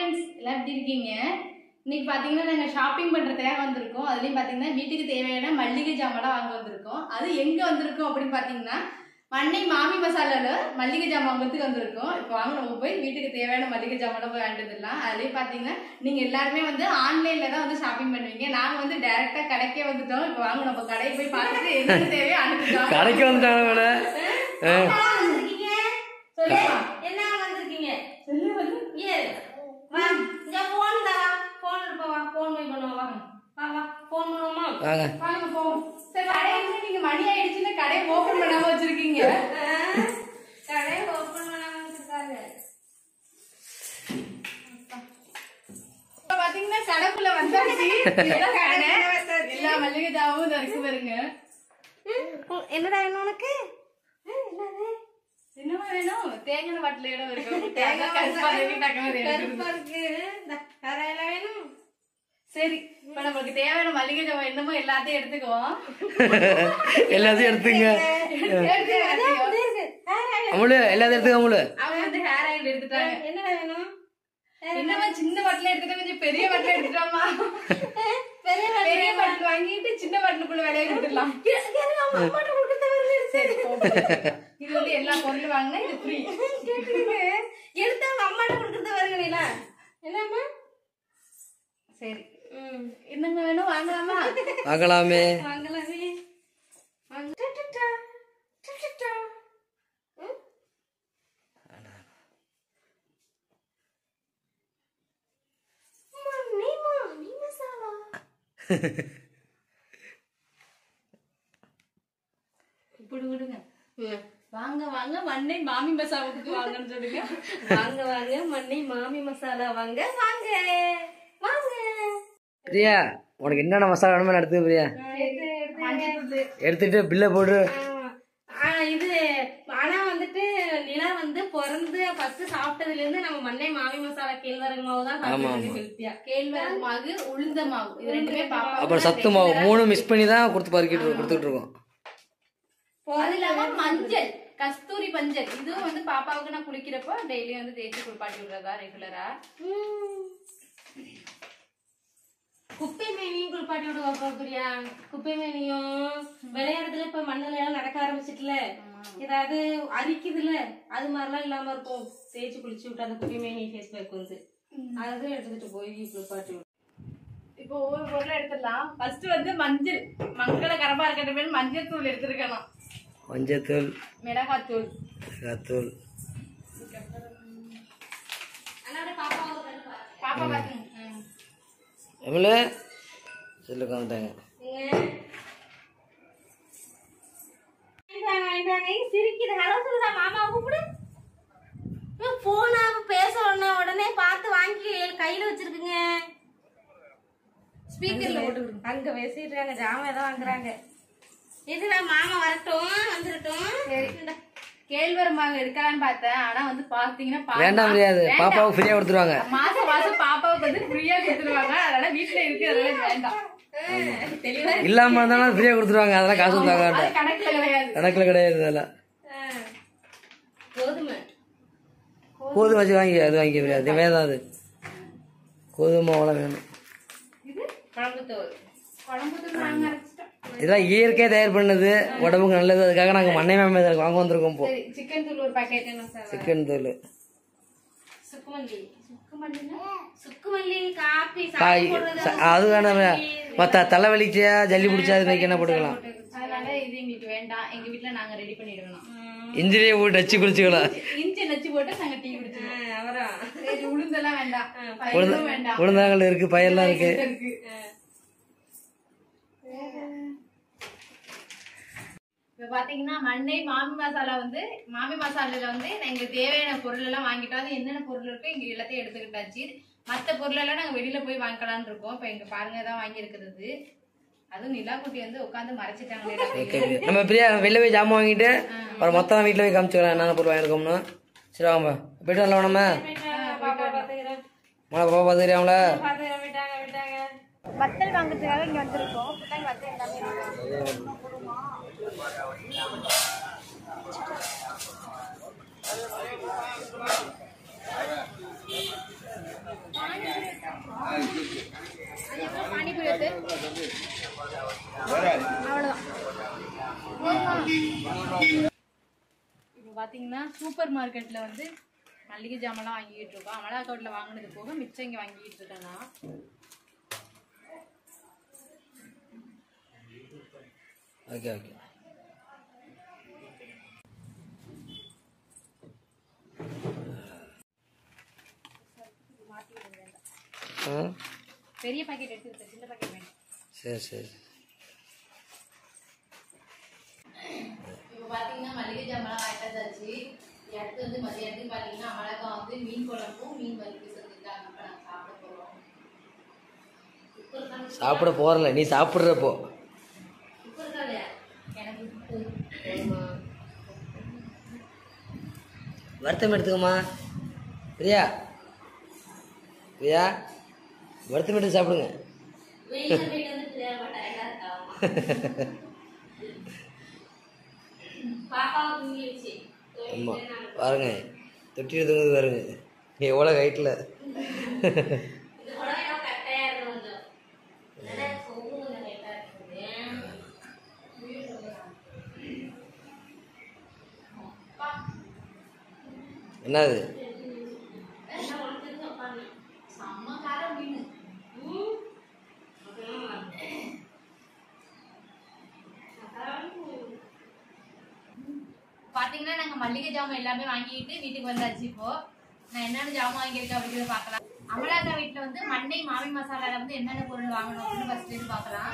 Friends எல்லாம் எப்படி இருக்கீங்க இன்னைக்கு பாத்தீங்கன்னா நாங்க ஷாப்பிங் பண்றதுக்காக வந்திருக்கோம் அதுலயும் பாத்தீங்கன்னா வீட்டுக்கு தேவையான மல்லிகை ஜாமான் வாங்க வந்திருக்கோம் அது எங்க வந்திருக்கோம் அப்படின்னு பாத்தீங்கன்னா மண்ணை மாமி மசாலால மல்லிகை ஜாமான் வாங்குறதுக்கு வந்திருக்கோம் இப்போ வாங்க நம்ம போய் வீட்டுக்கு தேவையான மல்லிகை ஜாமான் போய் வாங்கிட்டுலாம் அதுலயும் பாத்தீங்கன்னா நீங்க எல்லாருமே வந்து ஆன்லைன்ல தான் வந்து ஷாப்பிங் பண்ணுவீங்க நாங்க வந்து டைரக்டா கடைக்கே வந்துட்டோம் இப்போ வாங்க நம்ம கடையை போய் பார்த்துட்டு என்னென்ன தேவையோ அனுப்பிட்டோம் கடைக்கு வந்துட்டாங்க மேல வந்திருக்கீங்க சொல்லு என்ன வந்திருக்கீங்க சொல்லு வந்து ஏ வா இங்க போன் தா போன் எடுப்பா வா போன் போய் பண்ணுவா வா வா வா போன் பண்ணுவோமா வாங்க வாங்க போவோம் சரி கடையை வந்து நீங்க மணி ஆயிடுச்சுன்னு கடையை ஓபன் பண்ணாம வச்சிருக்கீங்க கடை ஓபன் பண்ணாம வச்சிருக்காங்க இப்ப பாத்தீங்கன்னா கடைக்குள்ள வந்தாச்சு இதுதான் கடை எல்லா மல்லிகை ஜாமும் இதோ இருக்கு பாருங்க என்னடா வேணும் உனக்கு என்னது என்னமா வேணும் தேங்காய் பாட்டில் இடம் இருக்கு தேங்காய் கருப்பா இருக்கு டக்குனு எடுத்துக்கிட்டு. கருப்பா இருக்கு இந்த கரையெல்லாம் வேணும் சரி இப்ப நம்மளுக்கு தேவையான மல்லிகை ஜாமான் என்னமோ எல்லாத்தையும் எடுத்துக்குவோம் எல்லாத்தையும் எடுத்துங்க எடுத்து எல்லாத்தையும். இது இருக்கு ஆ, ஆ, அமுலு எல்லாத்தையும் எடுத்துக்க அமுலு அவங்க வந்து ஹேர் ஆயில் எடுத்துட்டாங்க என்னடா வேணும் என்னமா சின்ன பாட்டில் எடுத்துட்டு கொஞ்சம் பெரிய பாட்டில் எடுத்துட்டாமா பெரிய பெரிய பாட்டில் வாங்கிட்டு சின்ன பாட்டிலுக்குள்ள விலையை கொடுத்துடலாம் அம்மாட்ட கொடுக்கறது வருது சரி போங்க. இது வந்து எல்லா பொருளும் வாங்கினா இது ஃப்ரீ எடுத்து அவங்க அம்மாட்ட கொடுக்கறது வருங்களா என்னம்மா சரி ம் என்னங்க வேணும் வாங்கலாமா பார்க்கலாமே வாங்கலாமே வாங்க டா, டா, டா. டா, டா, டா. ம்? Mummy, mummy masala. இப்படி விடுங்க ம். வாங்க வாங்க மண்ணை மாமி மசாவுக்கு வாங்கன்னு சொல்லுங்க வாங்க வாங்க மண்ணி மாமி மசாலா வாங்க வாங்க வாங்க பிரியா உனக்கு என்னென்ன மசாலா வேணுமோ எடுத்து பிரியா மஞ்சள் தூள் எடுத்துட்டு பில்லை போட்டு ஆமா. ஆ, இது ஆனா வந்துட்டு நிலா வந்து பிறந்து ஃபர்ஸ்ட் சாப்பிட்டதுல இருந்து நம்ம மண்ணை மாமி மசாலா கேழ்வரகு மாவு தான் சாப்பிட்டு ஹெல்த்தியா கேழ்வரகு மாவு உளுந்த மாவு இது ரெண்டுமே பாப்பா அப்புறம் சத்து மாவு மூணு மிக்ஸ் பண்ணி தான் கொடுத்து பறிக்கிட்டு கொடுத்துட்டு இருக்கோம் அது இல்லாம மஞ்சள் கஸ்தூரி மஞ்சள் இதுவும் வந்து பாப்பாவுக்கு நான் குளிக்கிறப்போ டெய்லியும் வந்து தேய்ச்சி குளிப்பாட்டி விடுறதா ரெகுலரா குப்பை மேனியும் குளிப்பாட்டி விடுவாப்பா பிரியா குப்பை மேனியும் விளையாடுறதுல இப்ப மண்ணுல எல்லாம் நடக்க ஆரம்பிச்சிட்டுல ஏதாவது அரிக்குதுல அது மாதிரிலாம் இல்லாம இருக்கும் தேய்ச்சி குளிச்சு விட்டு அந்த குப்பை மேனி ஃபேஸ் பேக் வந்து அதை எடுத்துட்டு போய் குளிப்பாட்டி விடு இப்போ ஒவ்வொரு பொருளும் எடுத்துடலாம் ஃபர்ஸ்ட் வந்து மஞ்சள் மங்கள கரப்பா இருக்கிற மஞ்சள் தூள் எடுத்துருக்கணும் மஞ்சத்தூள் மிளகாய் தூள் தூள் அதனால பாப்பா ஒரு கருப்பா. பாப்பா பாத்துங்க ம். எவ்வளோ சொல்லுக்கு வந்துட்டாங்க வாங்கிட்டாங்க, வாங்கிட்டாங்க. ஏய், சிரிக்குது. hello சொல்லுடா, மாமாவை கூப்பிடு. ஏய், phone ஆ பேச உடனே உடனே பார்த்து வாங்கி கையில வச்சிருக்குங்க ஸ்பீக்கர்ல போட்டு விடுங்க அங்க பேசிடுறாங்க ஜாமான் ஏதோ வாங்குறாங்க இதுடா மாமா வரட்டும் வந்துடட்டும் இந்தா. கேழ்வரகு மாவு எடுக்கலாம்னு பார்த்தேன் ஆனா வந்து பாத்தீங்கன்னா பா- வேண்டாம் முடியாது பாப்பாவுக்கு ஃப்ரீயாக கொடுத்துருவாங்க மாசம் மாசம் பாப்பாவுக்கு வந்து ஃப்ரீயா கொடுத்துருவாங்க அதனால வீட்டுல இருக்கு அதெல்லாம் வேண்டாம் தெளிவா இல்லாமல் இருந்தாலும் ஃப்ரீயாக கொடுத்துருவாங்க அதெல்லாம் காசு கொடுத்தாங்க அது கணக்குல கிடையாது கணக்கில் கிடையாது அதெல்லாம் ஆ. கோதுமை கோதுமை வச்சு வாங்கி அது வாங்கி பிரியா அது வேதான் அது கோதுமை மாவுலாம் வேணும் இது குழம்பு தோல் குழம்பு தூள் நாங்க அரைச்சிட்டோம் இதெல்லாம் இயற்கையாக தயார் பண்ணது உடம்புக்கு நல்லது அதுக்காக நாங்கள் மண்ணை மாமே வாங்க வந்திருக்கோம் இப்போ சரி சிக்கன் தூள் ஒரு பாக்கெட் சிக்கன் தூள் சுக்குமல்லி சுக்குமல்லினா சுக்குமல்லி காப்பி காய் சாப்பிட்டு போடுறது ச- அது வேணாம் மற்ற தலைவலிச்சா ஜல்லி பிடிச்சா அது வைக்க என்ன போட்டுக்கலாம் அதனால இது எங்களுக்கு வேண்டாம் எங்க வீட்டுல நாங்க ரெடி பண்ணிடுவோம் இன்ஜினியை போட்டு வச்சு குளிச்சுக்கலாம் இஞ்சி நச்சு போட்டு நாங்க டீ குடிச்சிடுவோம் அவரா சரி உளுந்தெல்லாம் வேண்டாம் பயிரும் வேண்டாம் உளுந்தாங்கல் இருக்கு பயிரெல்லாம் இருக்கு இருக்கு இப்ப பாத்தீங்கன்னா மண்ணை மாமி மசாலா வந்து மாமி மசாலால வந்து எங்களுக்கு தேவையான பொருள் எல்லாம் வாங்கிட்டோம் அது என்னென்ன பொருள் இருக்கோ இங்க எல்லாத்தையும் எடுத்துக்கிட்டாச்சு மத்த பொருள் எல்லாம் நாங்க வெளியில போய் வாங்கிக்கலாம்னு இருக்கோம் இப்ப இங்க பாருங்க தான் வாங்கி இருக்கிறது அதுவும் நிலா குட்டி வந்து உட்காந்து மறைச்சிட்டாங்களே ஓகே பிரியா. நம்ம பிரியா வெளில போய் ஜாமான் வாங்கிட்டு அப்புறம் மொத்தம் வீட்டில் போய் காமிச்சுக்கலாம் என்னென்ன பொருள் வாங்கிருக்கோம்னு சரி வாங்க போயிட்டு வரலாம் நம்ம பாப்பா பாத்துக்கிறேன் மழை பாப்பா பார்த்துக்கிறாங்களா பாத்துக்கிறேன் விட்டாங்க விட்டாங்க வத்தல் வாங்குறதுக்காக இங்க வந்திருக்கோம் இப்பதான் வத்தல் எல்லாமே இருக்கு. பானிபூரி எடுத்து அவ்வளோதான் இப்போ பார்த்தீங்கன்னா சூப்பர் மார்க்கெட்டில் வந்து மளிகை ஜாமான்லாம் வாங்கிட்டு இருக்கோம் அமலா அக்கௌண்ட்டில் வாங்கினது போக மிச்சம் இங்கே வாங்கிட்டு இருக்கேன் நான் ஓகே ஓகே ஆ பெரிய பாக்கெட் எடுத்து சின்ன பாக்கெட் வேணும் சரி சரி இப்போ பார்த்தீங்கன்னா மளிகை ஜாமான் வாங்கிட்டு வந்தாச்சு அடுத்து வந்து மதியானத்துக்கு பார்த்தீங்கன்னா அமலாக்கா வந்து மீன் குழம்பும் மீன் வறுத்து செஞ்சுருக்காங்க இப்போ நான் சாப்பிட போகிறோம் குக்கர் தான் சாப்பிட போறல நீ சாப்பிட்றப்போ குக்கர் தான் இல்லையா எனக்கு உப்பு. வருத்தம் எடுத்துக்கம்மா பிரியா பிரியா வருத்தம் எடுத்து சாப்பிடுங்க வெளியில போயிட்டு வந்து தெரியாம tired ஆ இருக்கா? பாப்பாவை தூங்கி வச்சு ஆமாம் பாருங்க தொட்டி தூங்குது பாருங்க எவ்வளோ ஹைட்டில் இந்த புடவை எல்லாம் கட்டையா இருக்கு கொஞ்சம் அதனால சொம்பு கொஞ்சம் லைட்டா இருக்குது அப்பா, என்னது என்ன உனக்கு உட்காந்து செம்ம காரம் மீன் பாத்தீங்கன்னா நாங்க மல்லிகை ஜாமான் எல்லாமே வாங்கிட்டு வீட்டுக்கு வந்தாச்சு இப்போ நான் என்னென்ன ஜாமான் வாங்கியிருக்கேன் அப்படிங்கிறத பார்க்கலாம் அமலாக்கா வீட்டுல வந்து மண்ணை மாமி மசாலால வந்து என்னென்ன பொருள் வாங்கணும் அப்படின்னு ஃபர்ஸ்ட் பார்க்கலாம்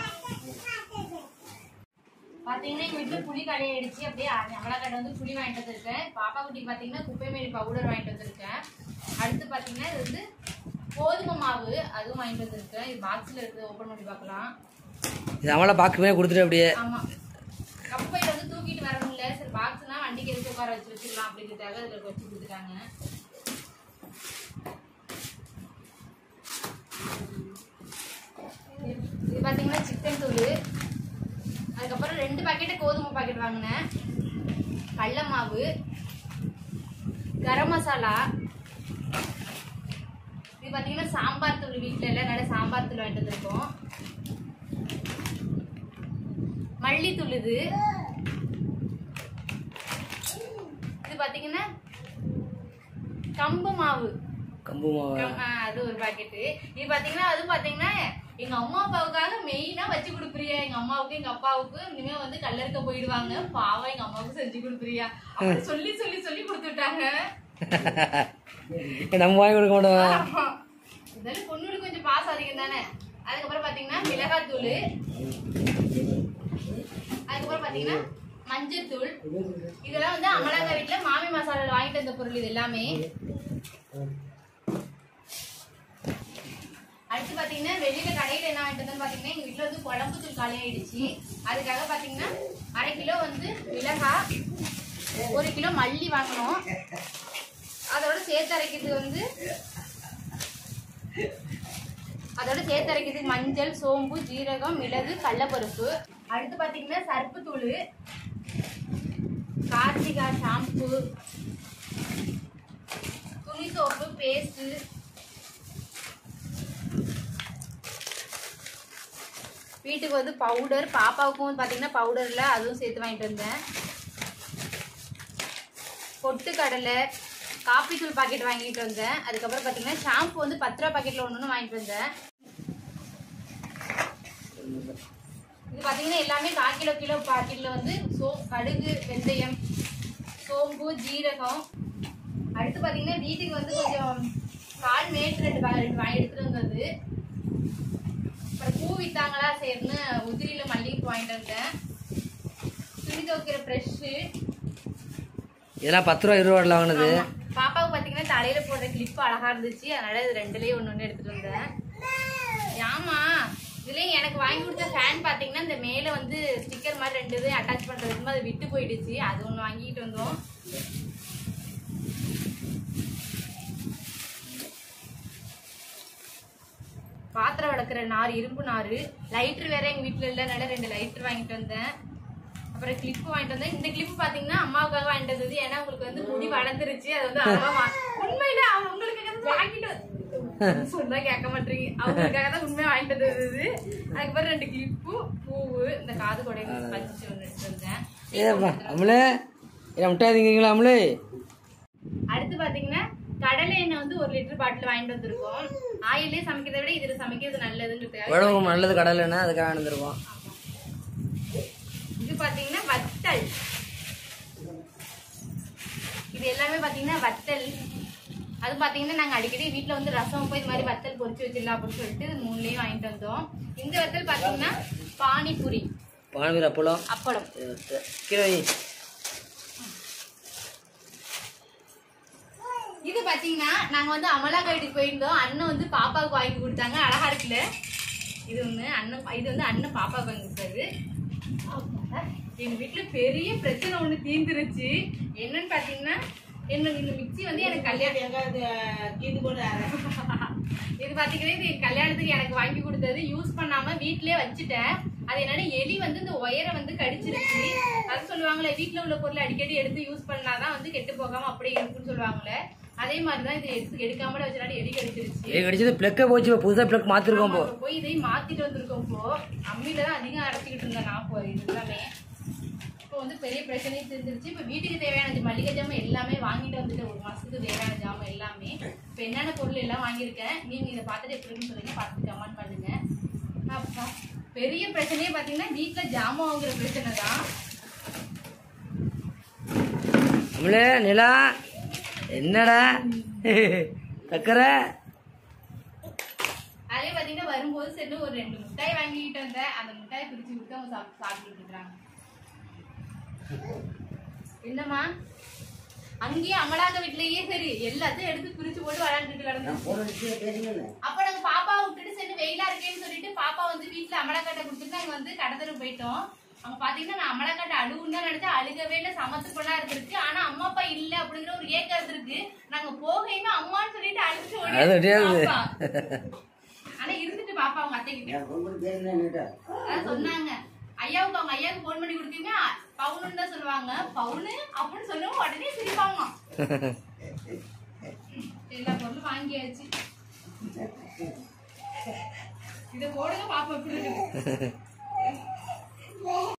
பாத்தீங்கன்னா எங்க வீட்டுல புளி கடையாயிடுச்சு அப்படியே அமலாக்காட்ட வந்து புளி வாங்கிட்டு வந்திருக்கேன் பாப்பா குட்டி பாத்தீங்கன்னா குப்பை மேரி பவுடர் வாங்கிட்டு வந்திருக்கேன் அடுத்து பாத்தீங்கன்னா இது வந்து கோதுமை மாவு அதுவும் வாங்கிட்டு வந்திருக்கேன் இது பாக்ஸ்ல இருக்குது ஓபன் பண்ணி பார்க்கலாம் இது அவளை பார்க்கவே கொடுத்துட்டு அப்படியே ஆமா கப்பையில வந்து தூக்கிட்டு வர முடியல சரி பாக்ஸ்னா வண்டிக்கு எடுத்து உட்கார வச்சு வச்சுக்கலாம் அப்படிங்கிறதுக்காக இதுல வச்சு கொடுத்துட்டாங்க இது பாத்தீங்கன்னா சிக்கன் தூள் அதுக்கப்புறம் ரெண்டு பாக்கெட்டு கோதுமை பாக்கெட் வாங்கினேன் கடல மாவு கரம் மசாலா இது பாத்தீங்கன்னா சாம்பார் தூள் வீட்டில் இல்லை நல்ல சாம்பார் தூள் வாங்கிட்டு வந்திருக்கோம் மல்லித்தூள் இது இது பாத்தீங்கன்னா கம்பு மாவு கம்பு மாவு கம்- ஆ, அது ஒரு பாக்கெட்டு இது பாத்தீங்கன்னா அது பாத்தீங்கன்னா எங்க அம்மா அப்பாவுக்காக மெயினா வச்சு கொடுக்குறியா எங்க அம்மாவுக்கு எங்க அப்பாவுக்கு இனிமே வந்து கல்லறுக்க போயிடுவாங்க பாவம் எங்க அம்மாவுக்கு செஞ்சு கொடுக்குறியா அப்படி சொல்லி சொல்லி சொல்லி கொடுத்துட்டாங்க நம்ம வாங்கி கொடுக்க மாட்டோம் ஆமா. இருந்தாலும் பொண்ணுக்கு கொஞ்சம் பாசம் அதிகம் தானே அதுக்கப்புறம் பாத்தீங்கன்னா மிளகாத்தூள் அதுக்கப்புறம் பாத்தீங்கன்னா மஞ்சத்தூள் இதெல்லாம் வந்து அமலாக்கா வீட்டுல மாமி மசாலால வாங்கிட்டு வந்த பொருள் இது எல்லாமே அடுத்து பாத்தீங்கன்னா வெளியில கடையில என்ன வாங்கிட்டு வந்தோம்னு பாத்தீங்கன்னா எங்க வீட்டுல வந்து குழம்பு தூள் காலி ஆயிடுச்சு அதுக்காக பாத்தீங்கன்னா அரை கிலோ வந்து மிளகாய் ஒரு கிலோ மல்லி வாங்கணும் அதோட சேர்த்து அரைக்கிறது வந்து அதோட சேர்த்து அரைக்கிறதுக்கு மஞ்சள் சோம்பு ஜீரகம் மிளகு கடலப்பருப்பு அடுத்து பாத்தீங்கன்னா சர்ப்பு தூள் கார்த்திகா ஷாம்பு துணி சோப்பு பேஸ்ட் வீட்டுக்கு வந்து பவுடர் பாப்பாவுக்கும் வந்து பாத்தீங்கன்னா பவுடர்ல அதுவும் சேர்த்து வாங்கிட்டு வந்தேன் பொட்டுக்கடலை காப்பி தூள் பாக்கெட் வாங்கிட்டு வந்தேன் அதுக்கப்புறம் பார்த்தீங்கன்னா ஷாம்பு வந்து பத்து ரூபா பாக்கெட்ல ஒன்று வாங்கிட்டு வந்தேன் இது பார்த்தீங்கன்னா எல்லாமே கால் கிலோ கிலோ பாக்கெட்ல வந்து சோ கடுகு வெந்தயம் சோம்பு ஜீரகம் அடுத்து பார்த்தீங்கன்னா வீட்டுக்கு வந்து கொஞ்சம் கால் மேட் ரெண்டு பா- ரெண்டு வாங்கி எடுத்துட்டு வந்தது அப்புறம் பூ வித்தாங்களா சரின்னு உதிரியில மல்லிகைப்பூ வாங்கிட்டு வந்தேன் துணி துவைக்கிற ப்ரெஷ்ஷு இதெல்லாம் பத்து ரூபா இருபது ரூபாயில் வாங்கினது ஆமா. பாப்பாவுக்கு பாத்தீங்கன்னா தலையில போடுற கிளிப் அழகா இருந்துச்சு அதனால இது ரெண்டுலயும் ஒண்ணு ஒண்ணு எடுத்துட்டு வந்தேன் ஆமா இதுலயும் எனக்கு வாங்கி கொடுத்த ஃபேன் பாத்தீங்கன்னா இந்த மேல வந்து ஸ்டிக்கர் மாதிரி ரெண்டு இது அட்டாச் பண்றதுக்கு அது விட்டு போயிடுச்சு அது ஒண்ணு வாங்கிட்டு வந்தோம் பாத்திரம் வளர்க்குற நார் இரும்பு நார் லைட்டர் வேற எங்க வீட்டுல இல்லைனால ரெண்டு லைட்டர் வாங்கிட்டு வந்தேன் அப்புறம் கிளிப் வாங்கிட்டு வந்தேன் இந்த கிளிப் பாத்தீங்கன்னா அம்மாவுக்காக வாங்கிட்டு வந்தது ஏன்னா உங்களுக்கு வந்து முடி வளர்ந்துருச்சு அது வந்து அம்மா வா- உண்மையில அவங்க உங்களுக்கு வந்து வாங்கிட்டு வந்து- சொன்னா கேட்க மாட்டீங்க அவங்களுக்காக தான் உண்மையா வாங்கிட்டு வந்தது அதுக்கப்புறம் ரெண்டு கிளிப்பு பூவு இந்த காது கொடை பஞ்சு ஒன்று எடுத்து வந்தேன் ஏப்பா அம்மளே ஏன் முட்டாய் திங்கிறீங்களா அம்மளே அடுத்து பாத்தீங்கன்னா கடலை எண்ணெய் வந்து ஒரு லிட்டர் பாட்டில் வாங்கிட்டு வந்திருக்கோம் ஆயிலே சமைக்கிறதை விட இதுல சமைக்கிறது நல்லதுன்றதுக்காக உடம்பு நல்லது கடலைன்னா அதுக்காக நடந்திருக்கோம் இது பாத்தீங்கன்னா வத்தல் இது எல்லாமே பாத்தீங்கன்னா வத்தல் அது பாத்தீங்கன்னா நாங்க அடிக்கடி வீட்ல வந்து ரசம் போய் இது மாதிரி வத்தல் பொரிச்சு வச்சிடலாம் அப்படின்னு சொல்லிட்டு இது மூணுலயும் வாங்கிட்டு வந்தோம் இந்த வத்தல் பாத்தீங்கன்னா பானிபூரி பானபீர் அப்பளம் அப்பளம் கீழே வை. இது பாத்தீங்கன்னா நாங்க வந்து அமலா கைட்டுக்கு போயிருந்தோம் அண்ணன் வந்து பாப்பாவுக்கு வாங்கி கொடுத்தாங்க அழகா இருக்குல்ல இது ஒண்ணு அண்ணன் இது வந்து அண்ணன் பாப்பாவுக்கு வாங்கி கொடுத்தாரு எங்க வீட்டுல பெரிய பிரச்சனை ஒண்ணு தீர்ந்துருச்சு என்னன்னு பாத்தீங்கன்னா என்னோட இந்த மிக்ஸி வந்து எனக்கு கல்யாணம் இது பாத்தீங்கன்னா இது என் கல்யாணத்துக்கு எனக்கு வாங்கி கொடுத்தது யூஸ் பண்ணாம வீட்லயே வச்சுட்டேன் அது என்னன்னா எலி வந்து இந்த ஒயரை வந்து கடிச்சிருச்சு அது சொல்லுவாங்களே வீட்ல உள்ள பொருளை அடிக்கடி எடுத்து யூஸ் பண்ணாதான் வந்து கெட்டு போகாம அப்படியே இருக்குன்னு சொல்லுவாங்களே அதே மாதிரிதான் இது எடுத்து எடுக்காமலே வச்சனால எலி கடிச்சிருச்சு ஏ கடிச்சது பிளக்கை போச்சு இப்போ புதுசாக பிளக் மாற்றிருக்கோம் இப்போ ஆமா, இப்ப போய் இதையும் மாத்திட்டு வந்திருக்கோம் இப்போ அம்மியில தான் அதிகம் அரைச்சிக்கிட்டு இருந்தேன் நான் இப்போ இது எல்லாமே இப்போ வந்து பெரிய பிரச்சனையும் தெரிஞ்சிருச்சு இப்போ வீட்டுக்கு தேவையான இந்த மளிகை ஜாமான் எல்லாமே வாங்கிட்டு வந்துட்டு ஒரு மாசத்துக்கு தேவையான ஜாமான் எல்லாமே இப்போ என்னென்ன பொருள் எல்லாம் வாங்கியிருக்கேன் நீங்க இதை பார்த்துட்டு எப்படி இருக்குன்னு சொல்லுங்க பார்த்துட்டு கமெண்ட் பண்ணுங்க அப்பா பெரிய பிரச்சனையே பார்த்தீங்கன்னா வீட்டுல ஜாமான் வாங்குற பிரச்சனை தான் அம்மளே நிலா என்னடா சக்கரை அதே பார்த்தீங்கன்னா வரும்போது சரி ஒரு ரெண்டு மிட்டாய் வாங்கிட்டு வந்தேன் அந்த மிட்டாய் பிரிச்சு கொடுத்து அவங்க சாப்பிட்டு சாப்பிட்டுட்டு இருக்காங்க என்னம்மா அங்கேயே அமலாத வீட்லயே சரி எல்லாத்தையும் எடுத்து பிரிச்சு போட்டு விளையாண்டுட்டு கிடந்து அப்ப நாங்க பாப்பா விட்டுட்டு சரி வெயிலா இருக்கேன்னு சொல்லிட்டு பாப்பா வந்து வீட்டுல அமலாக்காட்டை கொடுத்துட்டு நாங்க வந்து கடத்தரு போயிட்டோம் அங்க பாத்தீங்கன்னா நான் அமலாக்காட்டை அழுவுன்னு தான் நினைச்சா அழுகவே இல்ல சமத்து பொண்ணா இருந்திருக்கு ஆனா அம்மா அப்பா இல்ல அப்படிங்கிற ஒரு ஏக்கம் இருந்திருக்கு நாங்க போகையுமே அம்மான்னு சொல்லிட்டு அழுச்சு அது ஓடி தெரியாது. பாப்பா. ஆனா இருந்துட்டு பாப்பா அவங்க அத்தை கிட்ட அதான் சொன்னாங்க ஐயாவுக்கு அவங்க ஐயாவுக்கு போன் பண்ணி கொடுத்தீங்க பவுனுன்னு தான் சொல்லுவாங்க பவுனு அப்படின்னு சொல்லுவோம் உடனே சிரிப்பாங்க எல்லா பொருளும் வாங்கியாச்சு இதை போடுங்க பாப்பா எப்படி இருக்கு